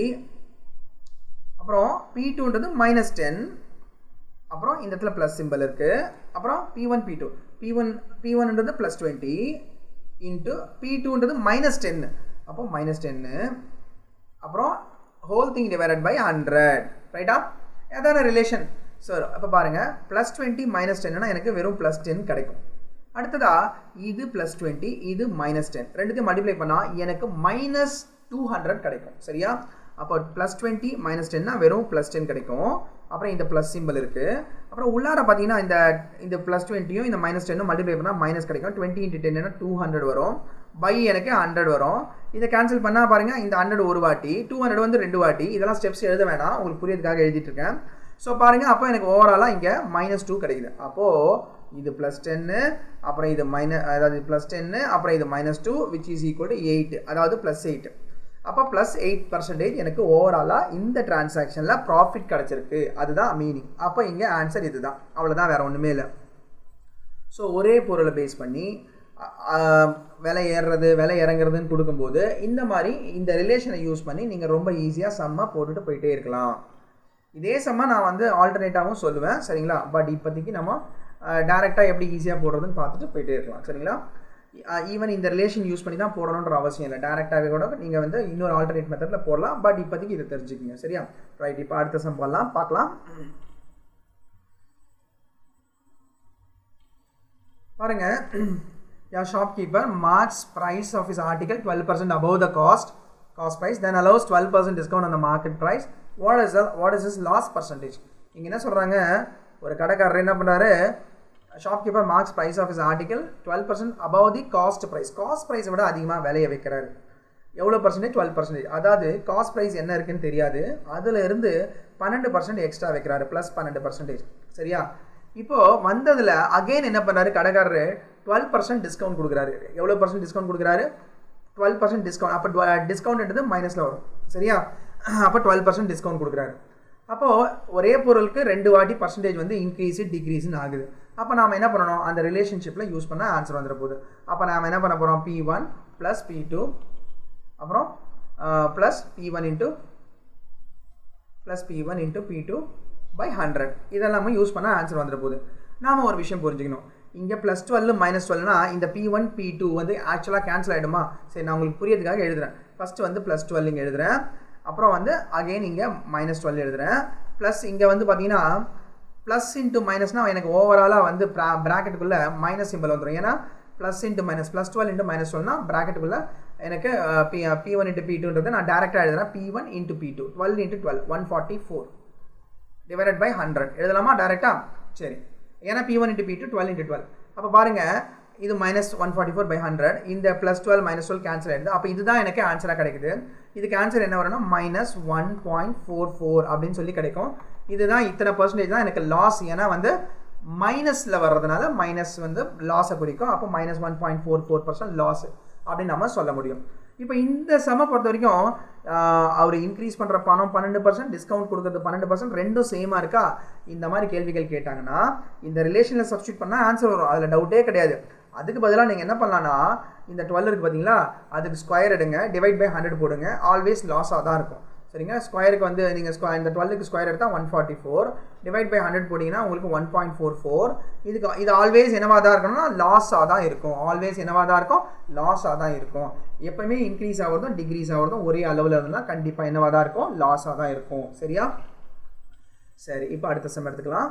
அப்புறம் பி டூன்றது மைனஸ் டென் அப்புறம் இந்த இடத்துல ப்ளஸ் சிம்பிள் இருக்குது அப்புறம் P one P two P one P ஒன்ன்றது ப்ளஸ் டுவெண்ட்டி இன்ட்டு பி டூன்றது மைனஸ் டென்னு அப்போ மைனஸ் டென்னு அப்புறம் whole thing divided by hundred ரைட்டா எதான ரிலேஷன் ஸோ அப்போ பாருங்கள் ப்ளஸ் டுவெண்ட்டி மைனஸ் டென்னா எனக்கு வெறும் ப்ளஸ் டென் கிடைக்கும் அடுத்ததா இது ப்ளஸ் டுவெண்ட்டி இது மைனஸ் டென் ரெண்டுத்தையும் மல்டிப்ளை பண்ணால் எனக்கு மைனஸ் டூ ஹண்ட்ரட் கிடைக்கும் சரியா அப்போ ப்ளஸ் டுவெண்ட்டி மைனஸ் டென்னா வெறும் ப்ளஸ் டென் கிடைக்கும் அப்புறம் இந்த ப்ளஸ் சிம்பிள் இருக்குது அப்புறம் உள்ளார பார்த்தீங்கன்னா இந்த இந்த ப்ளஸ் டுவெண்ட்டியும் இந்த மைனஸ் டென்னும் மல்டிப்ளை பண்ணால் மைனஸ் கிடைக்கும் டுவெண்ட்டி இன்ட்டு டென்னா டூ ஹண்ட்ரட் வரும் பை எனக்கு ஹண்ட்ரட் வரும் இதை கேன்சல் பண்ணால் பாருங்கள் இந்த ஹண்ட்ரட் ஒரு வாட்டி டூ ஹண்ட்ரட் வந்து ரெண்டு வாட்டி இதெல்லாம் ஸ்டெப்ஸ் எழுத வேணாம் உங்களுக்கு புரியறதுக்காக எழுதிட்டு இருக்கேன் ஸோ பாருங்கள் அப்போ எனக்கு ஓவராலாக இங்கே மைனஸ் டூ கிடைக்குது அப்போது இது ப்ளஸ் டென்னு அப்புறம் இது மைனஸ் அதாவது ப்ளஸ் டென்னு அப்புறம் இது minus two which is equal to eight அதாவது ப்ளஸ் எயிட் அப்போ ப்ளஸ் எயிட் பர்சன்டேஜ் எனக்கு ஓவராலாக இந்த டிரான்சாக்ஷனில் ப்ராஃபிட் கிடச்சிருக்கு அதுதான் மீனிங் அப்போ இங்கே ஆன்சர் இது தான் அவ்வளோதான் வேறு ஒன்றுமே இல்லை ஸோ ஒரே பொருளை பேஸ் பண்ணி விலை ஏறுறது விலை இறங்குறதுன்னு கொடுக்கும்போது இந்த மாதிரி இந்த ரிலேஷனை யூஸ் பண்ணி நீங்கள் ரொம்ப ஈஸியாக செம்ம போட்டுட்டு போயிட்டே இருக்கலாம் இதே செம்ம நான் வந்து ஆல்டர்னேட்டாகவும் சொல்லுவேன் சரிங்களா பட் இப்போதைக்கு நம்ம டேரெக்டாக எப்படி ஈஸியாக போடுறதுன்னு பார்த்துட்டு போயிட்டே இருக்கலாம் சரிங்களா ஈவன் இந்த ரிலேஷன் யூஸ் பண்ணி தான் போடணுன்ற அவசியம் இல்லை டேரெக்டாகவே கூட நீங்கள் வந்து இன்னொரு ஆல்டர்னேட் மெத்தடில் போடலாம் பட் இப்போதைக்கு இதை தெரிஞ்சுக்கங்க சரியா ரைட் இப்போ அடுத்த சம் பண்ணலாம் பார்க்கலாம் பாருங்க your shopkeeper marks price of his article 12% above the cost cost price then allows 12% discount on the market price what is the what is his loss percentage இங்க என்ன சொல்றாங்க ஒரு கடைக்காரர் என்ன பண்றாரு shopkeeper marks price of his article twelve percent above the cost price cost ப்ரைஸை விட அதிகமாக விலையை வைக்கிறாரு எவ்வளோ பர்சன்டேஜ் டுவெல் பர்சன்டேஜ் அதாவது காஸ்ட் ப்ரைஸ் என்ன இருக்குன்னு தெரியாது அதில் இருந்து பன்னெண்டு பர்சன்ட் எக்ஸ்ட்ரா வைக்கிறாரு ப்ளஸ் பன்னெண்டு பர்சன்டேஜ் சரியா இப்போ வந்ததில் அகைன் என்ன பண்ணாரு கடைக்காரரு டுவெல் பர்சன்ட் டிஸ்கவுண்ட் கொடுக்குறாரு எவ்வளோ பர்சன்ட் டிஸ்கவுண்ட் கொடுக்குறாரு டுவெல் பர்சன்ட் டிஸ்கவுண்ட் அப்போ டிஸ்கவுண்ட்ன்றது மைனஸில் வரும் சரியா அப்போ டுவெல் பர்சன்ட் டிஸ்கவுண்ட் கொடுக்குறாரு அப்போது ஒரே பொருளுக்கு ரெண்டு வாட்டி பர்சன்டேஜ் வந்து இன்க்ரீஸு டிக்ரீஸ்னு ஆகுது அப்போ நாம் என்ன பண்ணணும் அந்த ரிலேஷன்ஷிப்பில் யூஸ் பண்ண ஆன்சர் வந்துட போகுது அப்போ நாம் என்ன பண்ண போகிறோம் P one plus P two அப்புறம் plus P one into plus P one into P two by hundred இதெல்லாமே யூஸ் பண்ண ஆன்சர் வந்துட போகுது நாம் ஒரு விஷயம் புரிஞ்சுக்கணும் இங்கே ப்ளஸ் டுவெல் மைனஸ் டுவெல்னா இந்த பி ஒன் பி டூ வந்து ஆக்சுவலாக கேன்சல் ஆகிடுமா சரி நான் உங்களுக்கு புரியறதுக்காக எழுதுறேன் ஃபஸ்ட்டு வந்து ப்ளஸ் டுவெல் இங்கே எழுதுறேன் அப்புறம் வந்து அகெயின் இங்கே மைனஸ் டுவெல் எழுதுறேன் ப்ளஸ் இங்கே வந்து பார்த்தீங்கன்னா ப்ளஸ் இன்ட்டு மைனஸ்னால் எனக்கு ஓவராலாக வந்து ப்ரா ப்ராக்கெட்டுக்குள்ளே மைனஸ் சிம்பிள் வந்துடும் ஏன்னா plus into minus plus twelve into minus டுவெல்னா ப்ராக்கெட்டுக்குள்ளே எனக்கு P P one into P டூன்றது நான் டேரெக்டாக எழுதுறேன் P one into P two twelve into twelve one forty four divided by hundred எழுதலாமா டேரெக்டாக சரி ஏன்னா P one into P two twelve into twelve அப்போ பாருங்கள் இது minus one forty four by hundred இந்த plus twelve minus twelve cancel ஆகிடுது அப்போ இதுதான் எனக்கு ஆன்சராக கிடைக்குது இதுக்கு ஆன்சர் என்ன வரும்னா minus one point four four அப்படின்னு சொல்லி கிடைக்கும் இதுதான் இத்தனை பர்சன்டேஜ் தான் எனக்கு லாஸ் ஏன்னா வந்து மைனஸில் வர்றதுனால மைனஸ் வந்து லாஸை குறிக்கும் அப்போ minus one point four four percent loss அப்படின்னு நம்ம சொல்ல முடியும் இப்போ இந்த செம பொறுத்த வரைக்கும் அவர் இன்க்ரீஸ் பண்ணுற பணம் பன்னெண்டு பர்சன்ட் டிஸ்கவுண்ட் கொடுக்குறது பன்னெண்டு பர்சன்ட் ரெண்டும் சேமாக இருக்கா இந்த மாதிரி கேள்விகள் கேட்டாங்கன்னா இந்த ரிலேஷனில் சப்ஸ்டியூட் பண்ணால் ஆன்சர் வரும் அதில் டவுட்டே கிடையாது அதுக்கு பதிலாக நீங்கள் என்ன பண்ணலான்னா இந்த டுவெல் இருக்குது பார்த்தீங்களா அதுக்கு ஸ்கொயர் எடுங்க டிவைட் பை ஹண்ட்ரட் போடுங்க ஆல்வேஸ் லாஸாக தான் இருக்கும் சரிங்க ஸ்கொயருக்கு வந்து நீங்கள் ஸ்கொ இந்த டுவெல்லுக்கு ஸ்கொயர் எடுத்தால் one forty four divide by hundred போட்டிங்கன்னா உங்களுக்கு ஒன் பாயிண்ட் ஃபோர் ஃபோர் இதுக்கு இது ஆல்வேஸ் என்னவாக தான் இருக்கணும்னா லாஸாக தான் இருக்கும் ஆல்வேஸ் என்னவாக தான் இருக்கும் லாஸாக தான் இருக்கும் எப்பவுமே இன்க்ரீஸ் ஆகிறதும் டிக்ரீஸ் ஆகிறதும் ஒரே அளவில் இருந்தால் கண்டிப்பாக என்னவாக தான் இருக்கும் லாஸாக தான் இருக்கும் சரியா சரி இப்போ அடுத்த சம் எடுத்துக்கலாம்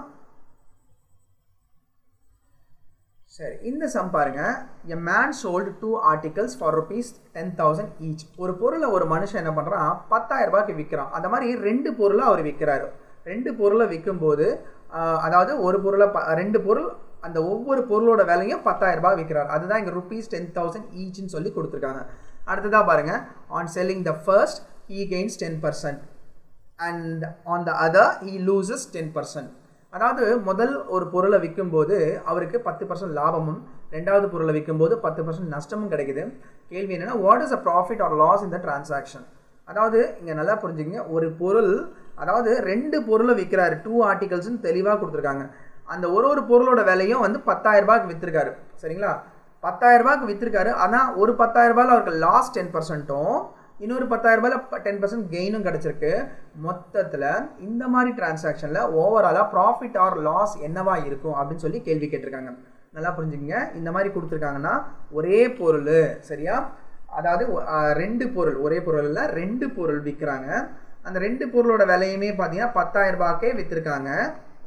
சரி இந்த சம் பாருங்க a man sold two articles for rupees ten thousand each ஒரு பொருளை ஒரு மனுஷன் என்ன பண்ணுறான் பத்தாயிரம் ரூபாய்க்கு விற்கிறான் அந்த மாதிரி ரெண்டு பொருளை அவர் விற்கிறாரு ரெண்டு பொருளை விற்கும்போது அதாவது ஒரு பொருளை ப ரெண்டு பொருள் அந்த ஒவ்வொரு பொருளோட விலையும் பத்தாயிரம் ரூபாய் விற்கிறார் அதுதான் இங்கே ருபீஸ் டென் தௌசண்ட் ஈச்னு சொல்லி கொடுத்துருக்காங்க அடுத்ததாக பாருங்க on selling the first he gains ten percent and on the other he loses ten percent அதாவது முதல் ஒரு பொருளை விற்கும்போது அவருக்கு பத்து பர்சன்ட் லாபமும் ரெண்டாவது பொருளை விற்கும்போது பத்து பர்சன்ட் நஷ்டமும் கிடைக்குது கேள்வி என்னென்னா what is a profit or loss இந்த டிரான்சாக்ஷன் அதாவது இங்கே நல்லா புரிஞ்சுங்க ஒரு பொருள் அதாவது ரெண்டு பொருளை விற்கிறாரு டூ ஆர்டிகல்ஸ்னு தெளிவாக கொடுத்துருக்காங்க அந்த ஒரு ஒரு பொருளோட விலையும் வந்து பத்தாயிரம் ரூபாய்க்கு விற்றுருக்காரு சரிங்களா பத்தாயிரம் ரூபாய்க்கு விற்றுருக்காரு ஆனால் ஒரு பத்தாயிரம் ரூபாயில் அவருக்கு லாஸ் டென் பர்சன்ட்டும் இன்னொரு பத்தாயிரம் ரூபாயில் டென் பர்சன்ட் கெயினும் கிடச்சிருக்கு மொத்தத்தில் இந்த மாதிரி டிரான்சாக்ஷனில் ஓவராலாக ப்ராஃபிட் ஆர் லாஸ் என்னவா இருக்கும் அப்படின்னு சொல்லி கேள்வி கேட்டிருக்காங்க நல்லா புரிஞ்சுக்கங்க இந்த மாதிரி கொடுத்துருக்காங்கன்னா ஒரே பொருள் சரியா அதாவது ரெண்டு பொருள் ஒரே பொருளில் ரெண்டு பொருள் விற்கிறாங்க அந்த ரெண்டு பொருளோட விலையுமே பார்த்தீங்கன்னா பத்தாயிரம் ரூபாய்க்கே விற்றுருக்காங்க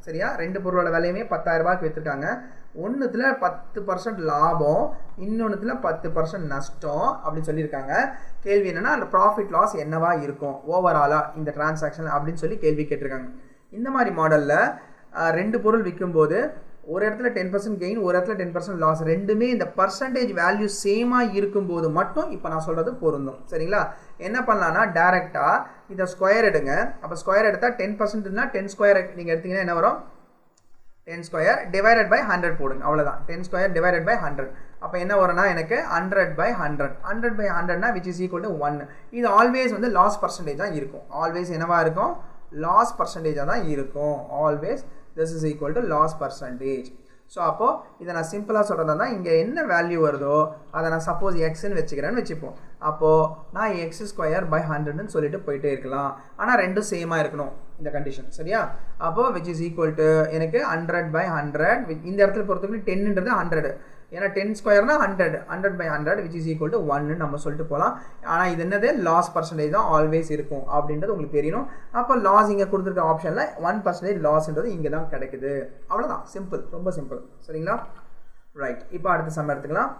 சரியா ரெண்டு பொருளோட விலையுமே பத்தாயிரம் ரூபாய்க்கு விற்றுருக்காங்க ஒன்றுத்துல பத்து பர்சன்ட் லாபம் இன்னொன்றுத்துல பத்து பர்சன்ட் நஷ்டம் அப்படின்னு சொல்லியிருக்காங்க கேள்வி என்னன்னா அந்த ப்ராஃபிட் லாஸ் என்னவா இருக்கும் ஓவராலாக இந்த டிரான்சாக்ஷன் அப்படின்னு சொல்லி கேள்வி கேட்டிருக்காங்க இந்த மாதிரி மாடலில் ரெண்டு பொருள் விற்கும்போது ஒரு இடத்துல டென் பர்சன்ட் கெயின் ஒரு இடத்துல டென் பர்சன்ட் லாஸ் ரெண்டுமே இந்த பர்சன்டேஜ் வேல்யூ சேமாக இருக்கும்போது மட்டும் இப்போ நான் சொல்கிறது பொருந்தும் சரிங்களா என்ன பண்ணலான்னா டேரெக்டாக இதை ஸ்கொயர் எடுங்க அப்போ ஸ்கொயர் எடுத்தால் டென் பர்சன்ட்னா டென் ஸ்கொயர் நீங்கள் எடுத்தீங்கன்னா என்ன வரும் ten square divided by hundred போடுங்க அவ்வளோதான் ten square divided by hundred அப்போ என்ன வரும்னா எனக்கு hundred by hundred hundred by ஹண்ட்ரட்னா which is equal to one இது ஆல்வேஸ் வந்து லாஸ் பர்சன்டேஜ் தான் இருக்கும் ஆல்வேஸ் என்னவா இருக்கும் லாஸ் பர்சன்டேஜாக தான் இருக்கும் always this is equal to loss percentage so அப்போது இதை நான் சிம்பிளாக சொல்கிறதா தான் இங்கே என்ன வேல்யூ வருதோ அதை நான் சப்போஸ் எக்ஸ்ன்னு வச்சுக்கிறேன்னு வச்சுப்போம் அப்போது நான் எக்ஸ் ஸ்கொயர் பை ஹண்ட்ரட்னு சொல்லிட்டு போயிட்டே இருக்கலாம் ஆனால் ரெண்டும் சேமாக இருக்கணும் இந்த கண்டிஷன் சரியா அப்போது விச் இஸ் ஈக்குவல் டு எனக்கு ஹண்ட்ரட் பை ஹண்ட்ரட் இந்த இடத்துல பொறுத்தவரைக்கும் டென்ன்றது ஹண்ட்ரட் ஏன்னா டென் ஸ்கொயர்னா hundred hundred by hundred which is equal to ஒன்னு நம்ம சொல்லிட்டு போகலாம் ஆனால் இது என்னது லாஸ் பர்சன்டேஜ் தான் ஆல்வேஸ் இருக்கும் அப்படின்றது உங்களுக்கு தெரியணும் அப்போ லாஸ் இங்கே கொடுத்துருக்க ஆப்ஷனில் ஒன் பர்சன்டேஜ் லாஸ்ன்றது இங்கே தான் கிடைக்குது அவ்வளோதான் சிம்பிள் ரொம்ப சிம்பிள் சரிங்களா ரைட் இப்போ அடுத்த சம் எடுத்துக்கலாம்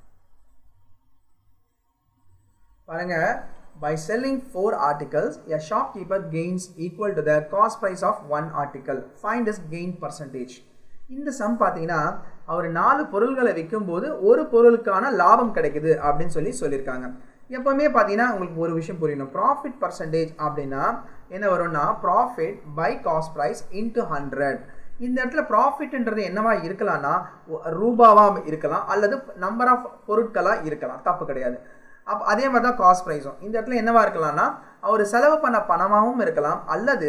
பாருங்க by selling four articles a shopkeeper gains equal to the cost price of one article find his gain percentage இந்த சம் பார்த்தீங்கன்னா அவர் நாலு பொருள்களை விற்கும்போது ஒரு பொருளுக்கான லாபம் கிடைக்குது அப்படின்னு சொல்லி சொல்லியிருக்காங்க எப்போவுமே பார்த்தீங்கன்னா உங்களுக்கு ஒரு விஷயம் புரியணும் ப்ராஃபிட் பர்சன்டேஜ் அப்படின்னா என்ன வரும்னா profit by cost price into hundred இந்த இடத்துல ப்ராஃபிட்ன்றது என்னவா இருக்கலாம்னா ரூபாவாக இருக்கலாம் அல்லது நம்பர் ஆஃப் பொருட்களாக இருக்கலாம் தப்பு கிடையாது அப் அதே மாதிரி தான் காஸ்ட் ப்ரைஸும் இந்த இடத்துல என்னவா இருக்கலாம்னா அவர் செலவு பண்ண பணமாகவும் இருக்கலாம் அல்லது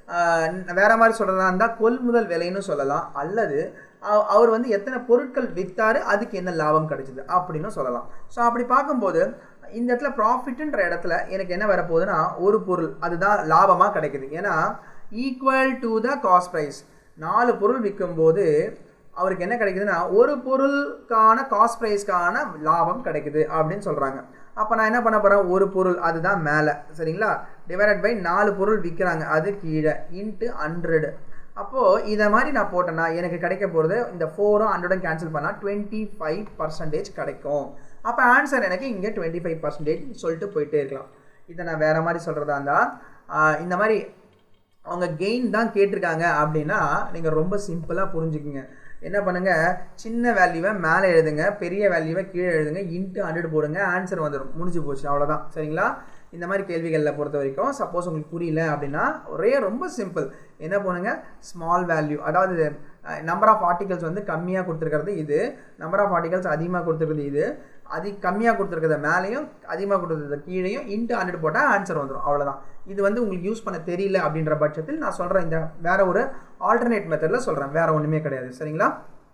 வேற மாதிரி சொல்கிறதா இருந்தால் கொள்முதல் விலைன்னு சொல்லலாம் அல்லது அவர் வந்து எத்தனை பொருட்கள் விற்றாரு அதுக்கு என்ன லாபம் கிடைச்சிது அப்படின்னு சொல்லலாம் ஸோ அப்படி பார்க்கும்போது இந்த இடத்துல ப்ராஃபிட்ன்ற இடத்துல எனக்கு என்ன வரப்போகுதுன்னா ஒரு பொருள் அதுதான் லாபமாக கிடைக்குது ஏன்னா equal to the cost price நாலு பொருள் விற்கும்போது அவருக்கு என்ன கிடைக்குதுன்னா ஒரு பொருளுக்கான காஸ்ட் ப்ரைஸ்க்கான லாபம் கிடைக்குது அப்படின்னு சொல்கிறாங்க அப்போ நான் என்ன பண்ண போகிறேன் ஒரு பொருள் அதுதான் மேலே சரிங்களா டிவைடட் பை நாலு பொருள் விற்கிறாங்க அது கீழே இன்ட்டு ஹண்ட்ரடு அப்போது இதை மாதிரி நான் போட்டேன்னா எனக்கு கிடைக்க போகிறது இந்த ஃபோரும் ஹண்ட்ரடும் கேன்சல் பண்ணால் டுவெண்ட்டி ஃபைவ் பர்சன்டேஜ் கிடைக்கும் அப்போ ஆன்சர் எனக்கு இங்கே டுவெண்ட்டி ஃபைவ் பர்சன்டேஜ் சொல்லிட்டு போயிட்டே இருக்கலாம் இதை நான் வேறு மாதிரி சொல்கிறதா இருந்தால் இந்த மாதிரி அவங்க கெயின் தான் கேட்டிருக்காங்க அப்படின்னா நீங்கள் ரொம்ப சிம்பிளாக புரிஞ்சுக்குங்க என்ன பண்ணுங்கள் சின்ன வேல்யூவை மேலே எழுதுங்க பெரிய வேல்யூவை கீழே எழுதுங்க இன்ட்டு ஹண்ட்ரட் போடுங்க ஆன்சர் வந்துடும் முடிஞ்சு போச்சு அவ்வளோதான் சரிங்களா இந்த மாதிரி கேள்விகளில் பொறுத்த வரைக்கும் சப்போஸ் உங்களுக்கு புரியல அப்படின்னா ஒரே ரொம்ப சிம்பிள் என்ன பண்ணுங்க ஸ்மால் வேல்யூ அதாவது நம்பர் ஆஃப் ஆர்டிகல்ஸ் வந்து கம்மியாக கொடுத்துருக்கிறது இது நம்பர் ஆஃப் ஆர்டிகல்ஸ் அதிகமாக கொடுத்துருக்கிறது இது அதி கம்மியாக கொடுத்துருக்கிறத மேலேயும் அதிகமாக கொடுத்துருக்கிறத கீழேயும் இன்ட்டு ஹண்ட்ரட் போட்டால் ஆன்சர் வந்துடும் அவ்வளோதான் இது வந்து உங்களுக்கு யூஸ் பண்ண தெரியல அப்படின்ற பட்சத்தில் நான் சொல்கிறேன் இந்த வேற ஒரு ஆல்டர்னேட் மெத்தடில் சொல்கிறேன் வேற ஒன்றுமே கிடையாது சரிங்களா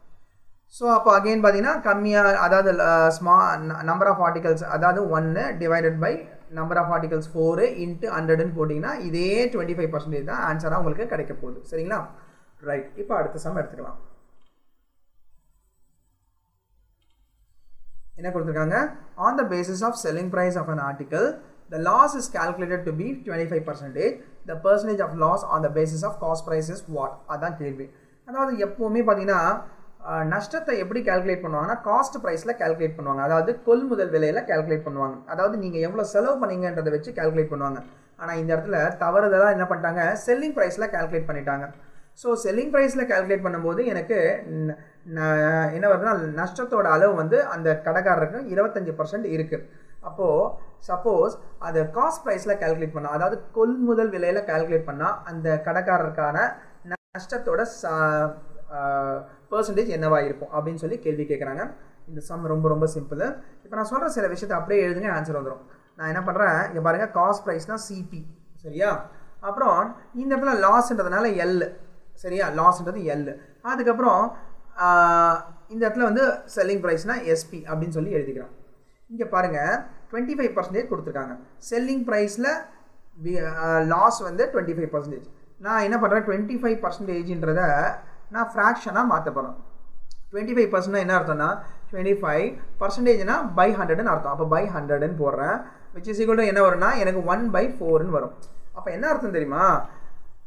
ஸோ அப்போ அகெயின் பார்த்தீங்கன்னா கம்மியாக அதாவது ஸ்மா நம்பர் ஆஃப் ஆர்டிகல்ஸ் அதாவது ஒன்று divided by number of articles four into ஹண்ட்ரட்னு போட்டிங்கன்னா இதே டுவெண்ட்டி ஃபைவ் பர்சன்டேஜ் தான் ஆன்சராக உங்களுக்கு கிடைக்க போகுது சரிங்களா ரைட் இப்போ அடுத்த சம் எடுத்துக்கலாம் என்ன கொடுத்துருக்காங்க on the basis of selling price of an article the loss is calculated to be twenty five percentage the percentage of loss on the basis of cost price is what அதான் கேள்வி அதாவது எப்போவுமே பார்த்தீங்கன்னா நஷ்டத்தை எப்படி கால்குலேட் பண்ணுவாங்கன்னா cost ப்ரைஸில் calculate பண்ணுவாங்க அதாவது கொள்முதல் விலையில் கால்குலேட் பண்ணுவாங்க அதாவது நீங்கள் எவ்வளோ செலவு பண்ணீங்கன்றதை வச்சு கால்குலேட் பண்ணுவாங்க ஆனால் இந்த இடத்துல தவறுதலாக என்ன பண்ணிட்டாங்க செல்லிங் ப்ரைஸில் கால்குலேட் பண்ணிட்டாங்க ஸோ செல்லிங் ப்ரைஸில் கால்குலேட் பண்ணும்போது எனக்கு என்ன வருதுன்னா நஷ்டத்தோட அளவு வந்து அந்த கடைக்காரருக்கு இருபத்தஞ்சி பர்சன்ட் இருக்குது அப்போது சப்போஸ் அது காஸ்ட் ப்ரைஸில் கால்குலேட் பண்ணால் அதாவது கொள்முதல் விலையில் கால்குலேட் பண்ணால் அந்த கடைக்காரருக்கான நஷ்டத்தோட பர்சன்டேஜ் என்னவா இருக்கும் அப்படின்னு சொல்லி கேள்வி கேட்குறாங்க இந்த சம் ரொம்ப ரொம்ப சிம்பிள் இப்போ நான் சொல்கிற சில விஷயத்தை அப்படியே எழுதுங்க ஆன்சர் வந்துடும் நான் என்ன பண்ணுறேன் இங்கே பாருங்கள் காஸ்ட் ப்ரைஸ்னால் சிபி சரியா அப்புறம் இந்த இடத்துல லாஸ்ன்றதுனால எல் சரியா லாஸ்ன்றது எல் அதுக்கப்புறம் இந்த இடத்துல வந்து செல்லிங் ப்ரைஸ்னால் எஸ்பி அப்படின்னு சொல்லி எழுதிக்கிறோம் இங்கே பாருங்கள் டுவெண்ட்டி ஃபைவ் பர்சன்டேஜ் கொடுத்துருக்காங்க செல்லிங் ப்ரைஸில் லாஸ் வந்து டுவெண்ட்டி ஃபைவ் பர்சன்டேஜ் நான் என்ன பண்ணுறேன் டுவெண்ட்டி ஃபைவ் பர்சன்டேஜ்ன்றதை நான் ஃப்ராக்ஷனாக மாற்ற போகிறேன் டுவெண்ட்டி ஃபைவ் பர்சன்ட் என்ன அர்த்தம்னா டுவெண்ட்டி ஃபைவ் பர்சன்டேஜ்னா பை ஹண்ட்ரட்னு அர்த்தம் அப்போ பை ஹண்ட்ரட்னு போடுறேன் விச் இஸ் ஈக்குவல் டு என்ன வரும்னா எனக்கு ஒன் பை ஃபோர்னு வரும் அப்போ என்ன அர்த்தம் தெரியுமா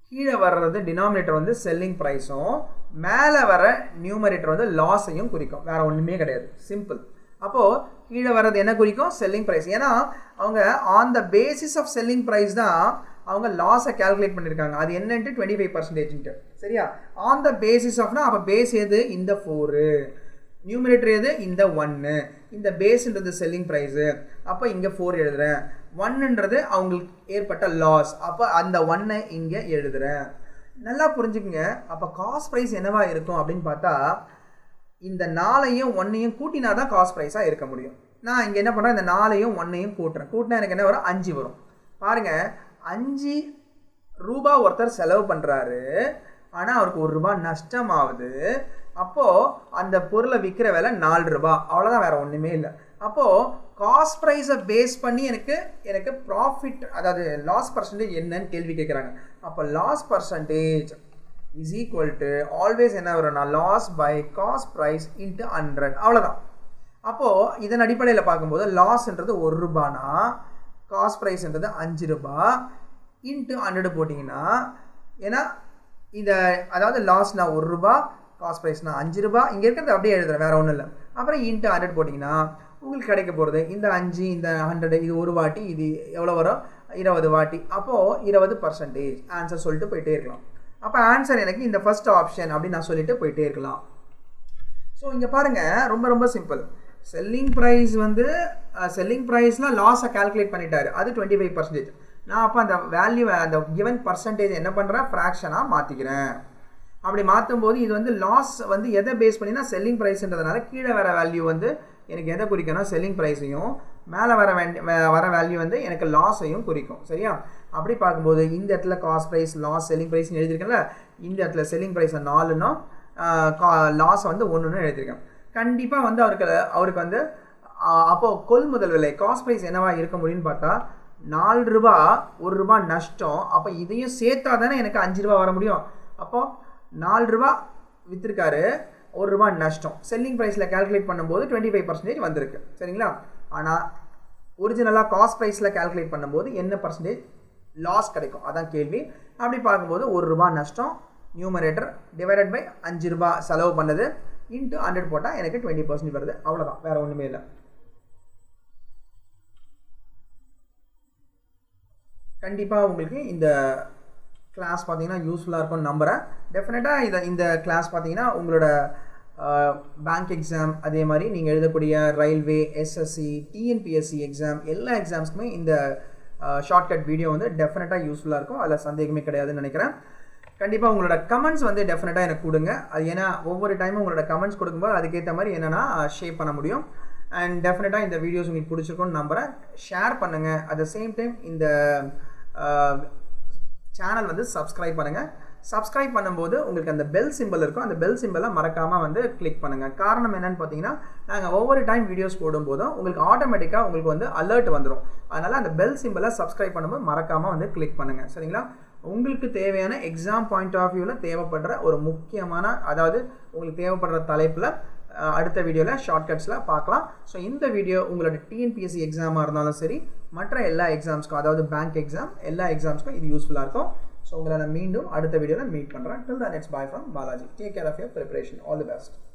கீழே வர்றது டினாமினேட்டர் வந்து செல்லிங் ப்ரைஸும் மேலே வர நியூமரேட்டர் வந்து லாஸையும் குறிக்கும் வேற ஒன்றுமே கிடையாது சிம்பிள் அப்போது கீழே வர்றது என்ன குறிக்கும் செல்லிங் ப்ரைஸ் ஏன்னா அவங்க on the basis of selling price தான் அவங்க லாஸை கால்குலேட் பண்ணியிருக்காங்க அது என்னன்ட்டு டுவெண்ட்டி ஃபைவ் பர்சன்டேஜ்ன்ட்டு சரியா ஆன் த பேசிஸ் ஆஃப்னா அப்போ பேஸ் எது இந்த ஃபோரு நியூமினேட்டர் எது இந்த ஒன்று இந்த பேஸ்ன்றது செல்லிங் ப்ரைஸு அப்போ இங்கே ஃபோர் எழுதுகிறேன் ஒன்னுன்றது அவங்களுக்கு ஏற்பட்ட லாஸ் அப்போ அந்த ஒன்னை இங்கே எழுதுகிறேன் நல்லா புரிஞ்சுக்குங்க அப்போ காஸ்ட் ப்ரைஸ் என்னவா இருக்கும் அப்படின்னு பார்த்தா இந்த நாலையும் ஒன்னையும் கூட்டினா தான் காஸ்ட் ப்ரைஸாக இருக்க முடியும் நான் இங்கே என்ன பண்ணுறேன் இந்த நாலையும் ஒன்னையும் கூட்டுறேன் கூட்டினா எனக்கு என்ன வரும் அஞ்சு வரும் பாருங்க அஞ்சு ரூபா ஒருத்தர் செலவு பண்ணுறாரு ஆனால் அவருக்கு ஒரு ரூபா நஷ்டம் ஆகுது அப்போது அந்த பொருளை விற்கிற விலை நாலு ரூபா அவ்வளோதான் வேறு ஒன்றுமே இல்லை அப்போது காஸ்ட் ப்ரைஸை பேஸ் பண்ணி எனக்கு எனக்கு ப்ராஃபிட் அதாவது லாஸ் பர்சன்டேஜ் என்னன்னு கேள்வி கேட்குறாங்க அப்போ loss percentage is equal to always என்ன வரும்னா loss by cost price into hundred அவ்வளோதான் அப்போது இதன் அடிப்படையில் பார்க்கும்போது லாஸ்ன்றது ஒரு ரூபானா காஸ்ட் ப்ரைஸ்ன்றது அஞ்சு ரூபா இன்ட்டு ஹண்ட்ரட் போட்டிங்கன்னா ஏன்னா இந்த அதாவது லாஸ்னா ஒரு ரூபா காஸ்ட் ப்ரைஸ்னா அஞ்சு ரூபா இங்கே இருக்கிறது அப்படியே எழுதுறேன் வேறு ஒன்றும் இல்லை அப்புறம் இன்ட்டு ஹண்ட்ரட் போட்டிங்கன்னா உங்களுக்கு கிடைக்க போகிறது இந்த அஞ்சு இந்த ஹண்ட்ரடு இது ஒரு வாட்டி இது எவ்வளோ வரும் இருபது வாட்டி அப்போது இருபது பர்சன்டேஜ் ஆன்சர் சொல்லிட்டு போயிட்டே இருக்கலாம் அப்போ ஆன்சர் எனக்கு இந்த ஃபர்ஸ்ட் ஆப்ஷன் அப்படின்னு நான் சொல்லிட்டு போயிட்டே இருக்கலாம் ஸோ இங்கே பாருங்கள் ரொம்ப ரொம்ப சிம்பிள் செல்லிங் ப்ரைஸ் வந்து செல்லிங் ப்ரைஸில் லாஸை கால்குலேட் பண்ணிட்டாரு அது டுவெண்ட்டி ஃபைவ் பர்சன்டேஜ் நான் அப்போ அந்த வேல்யூ அந்த கிவன் பர்சன்டேஜ் என்ன பண்ணுறேன் ஃப்ராக்ஷனாக மாற்றிக்கிறேன் அப்படி மாற்றும் போது இது வந்து லாஸ் வந்து எதை பேஸ் பண்ணினா செல்லிங் ப்ரைஸ்ன்றதுனால கீழே வர வேல்யூ வந்து எனக்கு எதை குறிக்கணும் செல்லிங் ப்ரைஸையும் மேலே வர வேண்டி வர வேல்யூ வந்து எனக்கு லாஸையும் குறிக்கும் சரியா அப்படி பார்க்கும்போது இந்த இடத்துல காஸ்ட் ப்ரைஸ் லாஸ் செல்லிங் ப்ரைஸ்னு எழுதியிருக்கேன்ல இந்த இடத்துல செல்லிங் ப்ரைஸை நாலுன்னா லாஸை வந்து ஒன்றுன்னு எழுதியிருக்கேன் கண்டிப்பாக வந்து அவருக்கு அவருக்கு வந்து அப்போது கொள்முதல் விலை காஸ்ட் ப்ரைஸ் என்னவா இருக்க முடியும்னு பார்த்தா நாலு ரூபா ஒரு ரூபா நஷ்டம் அப்போ இதையும் சேர்த்தா தானே எனக்கு அஞ்சு ரூபா வர முடியும் அப்போது நாலு ரூபா விற்றுருக்காரு ஒரு ரூபா நஷ்டம் செல்லிங் ப்ரைஸில் கால்குலேட் பண்ணும்போது டுவெண்ட்டி ஃபைவ் பர்சன்டேஜ் வந்திருக்கு சரிங்களா ஆனால் ஒரிஜினலாக காஸ்ட் ப்ரைஸில் கால்குலேட் பண்ணும்போது என்ன பர்சன்டேஜ் லாஸ் கிடைக்கும் அதான் கேள்வி அப்படி பார்க்கும்போது ஒரு ரூபா நஷ்டம் நியூமரேட்டர் டிவைடட் பை அஞ்சு ரூபா செலவு பண்ணது இன்ட்டு ஹண்ட்ரட் போட்டால் எனக்கு டுவெண்ட்டி பர்சன்ட் வருது அவ்வளோதான் வேறு ஒன்றுமே இல்லை கண்டிப்பாக உங்களுக்கு இந்த கிளாஸ் பார்த்தீங்கன்னா யூஸ்ஃபுல்லாக இருக்கும்னு நம்புகிறேன் டெஃபினட்டாக இதை இந்த கிளாஸ் பார்த்தீங்கன்னா உங்களோட பேங்க் எக்ஸாம் அதே மாதிரி நீங்கள் எழுதக்கூடிய ரயில்வே எஸ்எஸ்சி டிஎன்பிஎஸ்சி எக்ஸாம் எல்லா எக்ஸாம்ஸ்க்குமே இந்த ஷார்ட்கட் வீடியோ வந்து டெஃபினட்டாக யூஸ்ஃபுல்லாக இருக்கும் அதில் சந்தேகமே கிடையாதுன்னு நினைக்கிறேன் கண்டிப்பாக உங்களோட கமெண்ட்ஸ் வந்து டெஃபினட்டாக எனக்கு கொடுங்க அது ஏன்னா ஒவ்வொரு டைமும் உங்களோட கமெண்ட்ஸ் கொடுக்கும்போது அதுக்கேற்ற மாதிரி என்னென்னா ஷேப் பண்ண முடியும் அண்ட் டெஃபினட்டாக இந்த வீடியோஸ் உங்களுக்கு பிடிச்சிருக்கும்னு நம்புகிறேன் ஷேர் பண்ணுங்கள் அட் த சேம் டைம் இந்த சேனல் வந்து சப்ஸ்கிரைப் பண்ணுங்கள் சப்ஸ்கிரைப் பண்ணும்போது உங்களுக்கு அந்த பெல் சிம்பிள் இருக்கும் அந்த பெல் சிம்பிளை மறக்காமல் வந்து கிளிக் பண்ணுங்கள் காரணம் என்னன்னு பார்த்தீங்கன்னா நாங்கள் ஒவ்வொரு டைம் வீடியோஸ் போடும்போதும் உங்களுக்கு ஆட்டோமேட்டிக்காக உங்களுக்கு வந்து அலர்ட் வந்துடும் அதனால் அந்த பெல் சிம்பிளை சப்ஸ்கிரைப் பண்ணும்போது மறக்காமல் வந்து கிளிக் பண்ணுங்கள் சரிங்களா உங்களுக்கு தேவையான எக்ஸாம் பாயிண்ட் ஆஃப் வியூவில் தேவைப்படுற ஒரு முக்கியமான அதாவது உங்களுக்கு தேவைப்படுற தலைப்பில் அடுத்த வீடியோவில் ஷார்ட்கட்ஸில் பார்க்கலாம் ஸோ இந்த வீடியோ உங்களோட டிஎன்பிஎஸ்சி எக்ஸாமாக இருந்தாலும் சரி மற்ற எல்லா எக்ஸாம்ஸ்க்கும் அதாவது பேங்க் எக்ஸாம் எல்லா எக்ஸாம்ஸ்க்கும் இது யூஸ்ஃபுல்லாக இருக்கும் ஸோ உங்களை நான் மீண்டும் அடுத்த வீடியோவில் மீட் பண்ணுறேன் till the next bye from Balaji take care of your preparation all the best